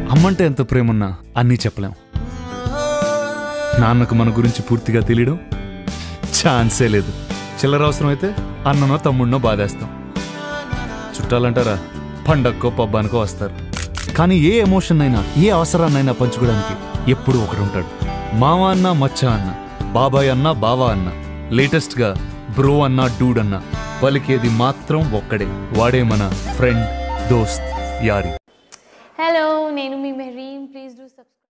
అమ్మంటే ఎంత ప్రేమన్నా అన్నీ చెప్పలేం నాన్నకు మన గురించి పూర్తిగా తెలియడం ఛాన్సే లేదు చిల్లర అవసరం అయితే అన్ననో తమ్ముడినో బాధేస్తాం చుట్టాలంటారా పండక్కో పబ్బానికో వస్తారు కానీ ఏ ఎమోషన్ అయినా ఏ అవసరాన్నైనా పంచుకోవడానికి ఎప్పుడూ ఒకడు ఉంటాడు మామ అన్న మచ్చ అన్న బాబాయ్ అన్న బావా అన్న లేటెస్ట్ గా బ్రో అన్న డూడ్ అన్న పలికేది మాత్రం ఒక్కడే వాడే మన ఫ్రెండ్ దోస్త్ యారి హలో నేను మీ మెహరీన్ ప్లీజ్ డూ సబ్స్క్రైబ్